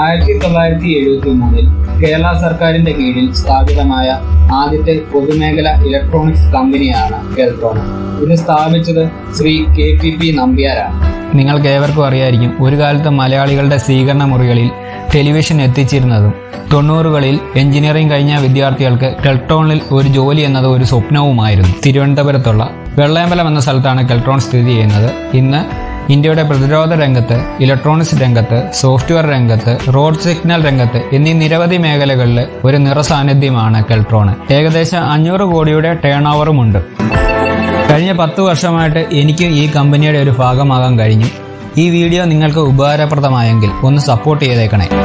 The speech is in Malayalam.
ആയിരത്തി തൊള്ളായിരത്തി എഴുപത്തി മൂന്നിൽ കേരള സർക്കാരിന്റെ കീഴിൽ സ്ഥാപിതമായ ആദ്യത്തെ പൊതുമേഖല ഇലക്ട്രോണിക്സ് കമ്പനിയാണ് കെൽട്രോൺ ഇത് സ്ഥാപിച്ചത് ശ്രീ കെ പി പി നമ്പ്യാരാണ് നിങ്ങൾക്ക് ഏവർക്കും അറിയായിരിക്കും ഒരു കാലത്ത് മലയാളികളുടെ സ്വീകരണ മുറികളിൽ ടെലിവിഷൻ എത്തിച്ചിരുന്നതും തൊണ്ണൂറുകളിൽ എഞ്ചിനീയറിംഗ് കഴിഞ്ഞ വിദ്യാർത്ഥികൾക്ക് കെൽട്രോണിൽ ഒരു ജോലി എന്നത് ഒരു സ്വപ്നവുമായിരുന്നു തിരുവനന്തപുരത്തുള്ള വെള്ളയമ്പലം എന്ന സ്ഥലത്താണ് കെൽട്രോൺ സ്ഥിതി ചെയ്യുന്നത് ഇന്ന് ഇന്ത്യയുടെ പ്രതിരോധ രംഗത്ത് ഇലക്ട്രോണിക്സ് രംഗത്ത് സോഫ്റ്റ്വെയർ രംഗത്ത് റോഡ് സിഗ്നൽ രംഗത്ത് എന്നീ നിരവധി മേഖലകളിൽ ഒരു നിറസാന്നിധ്യമാണ് കെൽട്രോൺ ഏകദേശം അഞ്ഞൂറ് കോടിയുടെ ടേൺ ഓവറുമുണ്ട് കഴിഞ്ഞ പത്ത് വർഷമായിട്ട് എനിക്ക് ഈ കമ്പനിയുടെ ഒരു ഭാഗമാകാൻ കഴിഞ്ഞു ഈ വീഡിയോ നിങ്ങൾക്ക് ഉപകാരപ്രദമായെങ്കിൽ ഒന്ന് സപ്പോർട്ട് ചെയ്തേക്കണേ